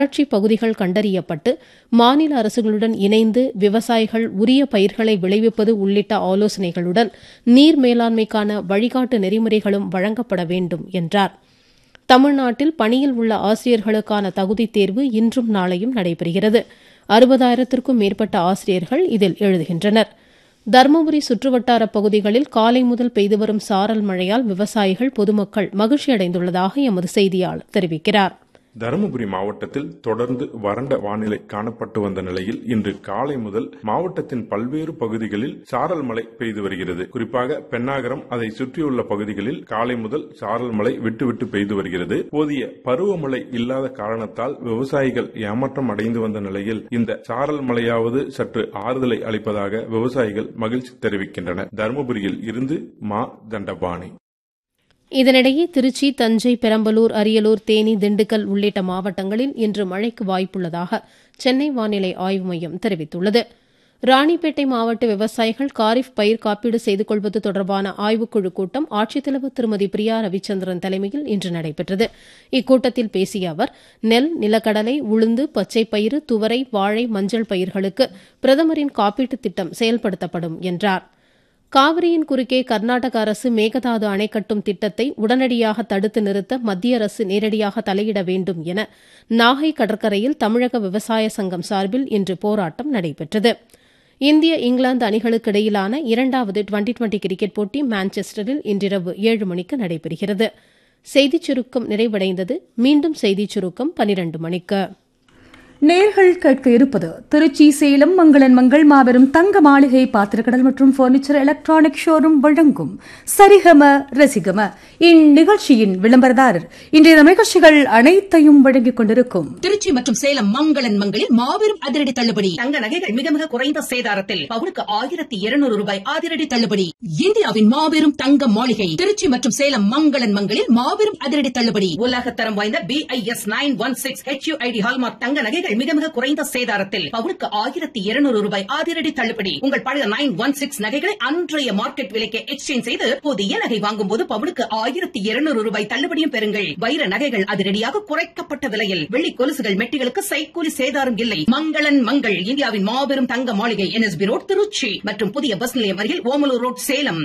வறட்சி பகுதிகள் கண்டறியப்பட்டு மாநில அரசுகளுடன் இணைந்து விவசாயிகள் உரிய பயிர்களை விளைவிப்பது உள்ளிட்ட ஆலோசனைகளுடன் நீர் மேலாண்மைக்கான வழிகாட்டு நெறிமுறைகளும் வழங்கப்பட வேண்டும் என்றார் தமிழ்நாட்டில் பணியில் உள்ள ஆசிரியர்களுக்கான தகுதித் தேர்வு இன்றும் நாளையும் நடைபெறுகிறது அறுபதாயிரத்திற்கும் மேற்பட்ட ஆசிரியர்கள் இதில் எழுதுகின்றனர் தருமபுரி சுற்றுவட்டார பகுதிகளில் காலை முதல் பெய்து வரும் சாரல் மழையால் விவசாயிகள் பொதுமக்கள் மகிழ்ச்சியடைந்துள்ளதாக எமது செய்தியாளர் தெரிவிக்கிறார் தருமபுரி மாவட்டத்தில் தொடர்ந்து வறண்ட வானிலை காணப்பட்டு வந்த நிலையில் இன்று காலை முதல் மாவட்டத்தின் பல்வேறு பகுதிகளில் சாரல் மழை பெய்து வருகிறது குறிப்பாக பெண்ணாகரம் அதை சுற்றியுள்ள பகுதிகளில் காலை முதல் சாரல் மழை விட்டு விட்டு பெய்து வருகிறது போதிய பருவமழை இல்லாத காரணத்தால் விவசாயிகள் ஏமாற்றம் அடைந்து வந்த நிலையில் இந்த சாரல் மழையாவது சற்று ஆறுதலை அளிப்பதாக விவசாயிகள் மகிழ்ச்சி தெரிவிக்கின்றனர் தருமபுரியில் இருந்து மா தண்டபாணி இதனிடையே திருச்சி தஞ்சை பெரம்பலூர் அரியலூர் தேனி திண்டுக்கல் உள்ளிட்ட மாவட்டங்களில் இன்று மழைக்கு வாய்ப்புள்ளதாக சென்னை வானிலை ஆய்வு மையம் தெரிவித்துள்ளது ராணிப்பேட்டை மாவட்ட விவசாயிகள் காரிஃப் பயிர் காப்பீடு செய்து கொள்வது தொடர்பான ஆய்வுக்குழு கூட்டம் ஆட்சித்தலைவர் திருமதி பிரியா ரவிச்சந்திரன் தலைமையில் இன்று நடைபெற்றது இக்கூட்டத்தில் பேசிய அவர் நெல் நிலக்கடலை உளுந்து பச்சைப்பயிறு துவரை வாழை மஞ்சள் பயிர்களுக்கு பிரதமரின் காப்பீட்டுத் திட்டம் செயல்படுத்தப்படும் என்றார் காவிரியின் குறுக்கே கர்நாடக அரசு மேகதாது அணை கட்டும் திட்டத்தை உடனடியாக தடுத்து நிறுத்த மத்திய அரசு நேரடியாக தலையிட வேண்டும் என நாகை கடற்கரையில் தமிழக விவசாய சங்கம் சார்பில் இன்று போராட்டம் நடைபெற்றது இந்திய இங்கிலாந்து அணிகளுக்கு இடையிலான இரண்டாவது டுவெண்டி டுவெண்டி கிரிக்கெட் போட்டி மான்செஸ்டரில் இன்றிரவு ஏழு மணிக்கு நடைபெறுகிறது செய்திச் சுருக்கம் நிறைவடைந்தது மீண்டும் செய்திச் சுருக்கம் பனிரண்டு மணிக்கு நேர்கள் கேட்க இருப்பது திருச்சி சேலம் மங்களன் மங்கள் மாபெரும் தங்க மாளிகை பாத்திரக்கடல் மற்றும் பர்னிச்சர் எலக்ட்ரானிக் ஷோரூம் வழங்கும் சரிகம ரசிகம இந்நிகழ்ச்சியின் விளம்பரதாரர் இன்றைய நிகழ்ச்சிகள் அனைத்தையும் வழங்கிக் கொண்டிருக்கும் திருச்சி மற்றும் சேலம் மங்களன் மங்களில் மாபெரும் அதிரடி தள்ளுபடி தங்க நகைகள் மிக மிக குறைந்த சேதாரத்தில் பவுனுக்கு ஆயிரத்தி இருநூறு ரூபாய் அதிரடி தள்ளுபடி இந்தியாவின் மாபெரும் தங்க மாளிகை திருச்சி மற்றும் சேலம் மங்களன் மங்களில் மாபெரும் அதிரடி தள்ளுபடி உலகத்தரம் வாய்ந்த B I S nine one six H U I D hallmark தங்க நகைகள் மிக மிக குறைந்த சேதாரத்தில் பவுனுக்கு ஆயிரத்தி இருநூறு ரூபாய் அதிரடி தள்ளுபடி உங்கள் பழைய நைன் ஒன் சிக்ஸ் நகைகளை அன்றைய மார்க்கெட் விலைக்கு எக்ஸ்சேஞ்ச் செய்து புதிய நகை வாங்கும் போது பவுனுக்கு ஆயிரத்தி இருநூறு ரூபாய் தள்ளுபடியும் பெறுங்கள் வைர நகைகள் அதிரடியாக குறைக்கப்பட்ட விலையில் வெள்ளி கொலுசுகள் மெட்டிகளுக்கு சைக்கூலி சேதாரம் இல்லை மங்களன் மங்கள் இந்தியாவின் மாபெரும் தங்க மாளிகை என்எஸ்பி ரோட் திருச்சி மற்றும் புதிய பஸ் நிலையம் அருகில் ஓமலூர் ரோட் சேலம்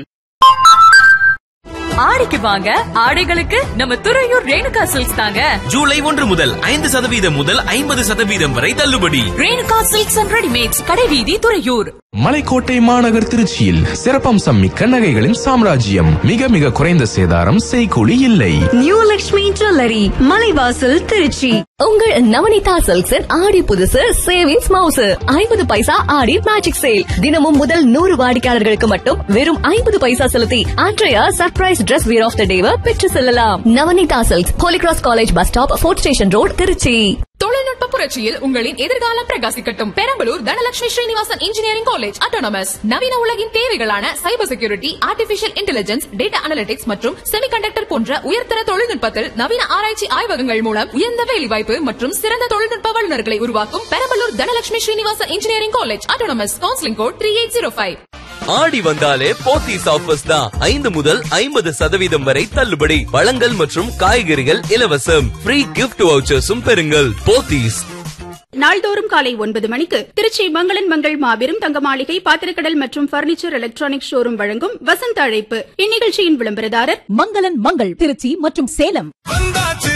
ஆடிக்கு வாங்க ஆடைகளுக்கு நம்ம துறையூர் ரேணுகா சில்க்ஸ் தாங்க ஜூலை ஒன்று முதல் ஐந்து சதவீதம் முதல் ஐம்பது சதவீதம் வரை தள்ளுபடி ரேணுகா சில்க்ஸ் அண்ட் ரெடிமேட்ஸ் கடைவீதி துறையூர் மலைக்கோட்டை மாநகர் திருச்சியில் சிறப்பம்சம் மிக்க நகைகளின் சாம்ராஜ்யம் மிக மிக குறைந்த சேதாரம் செய்கூலி இல்லை நியூ லக்ஷ்மி ஜுவல்லரி மலைவாசல் திருச்சி உங்கள் நவனிதா சில்க்ஸின் ஆடி புதுசு சேவிங்ஸ் மவுசு ஐம்பது பைசா ஆடி மேஜிக் சேல் தினமும் முதல் நூறு வாடிக்கையாளர்களுக்கு மட்டும் வெறும் ஐம்பது பைசா செலுத்தி அன்றைய surprise dress wear of the டேவை பெற்று செல்லலாம் Navanitha silks Holy Cross college bus stop fort station road Tiruchi தொழில்நுட்ப புரட்சியில் உங்களின் எதிர்காலம் பிரகாசிக்கட்டும் Perambalur Dhanalakshmi Srinivasan engineering college autonomous நவீன உலகின் தேவைகளான cyber security artificial intelligence data analytics மற்றும் செமிகண்டக்டர் போன்ற உயர்தர தொழில்நுட்பத்தில் நவீன ஆராய்ச்சி ஆய்வகங்கள் மூலம் உயர்ந்த வேலைவாய்ப்பு மற்றும் சிறந்த தொழில்நுட்ப வல்லுநர்களை உருவாக்கும் Perambalur Dhanalakshmi Srinivasan engineering college autonomous counselling code three eight zero five Aadi வந்தாலே போத்தீஸ் ஆஃபர்ஸ் தான் ஐந்து முதல் ஐம்பது சதவீதம் வரை தள்ளுபடி பழங்கள் மற்றும் காய்கறிகள் இலவசம் ஃப்ரீ கிஃப்ட் வவுச்சர்ஸும் பெறுங்கள் போத்தீஸ் நாள்தோறும் காலை ஒன்பது மணிக்கு திருச்சி மங்களன் மங்கள் மாபெரும் தங்க மாளிகை பாத்திரக்கடல் மற்றும் பர்னிச்சர் எலக்ட்ரானிக் ஷோரூம் வழங்கும் வசந்த அழைப்பு இந்நிகழ்ச்சியின் விளம்பரதாரர் மங்களன் மங்கள் திருச்சி மற்றும் சேலம்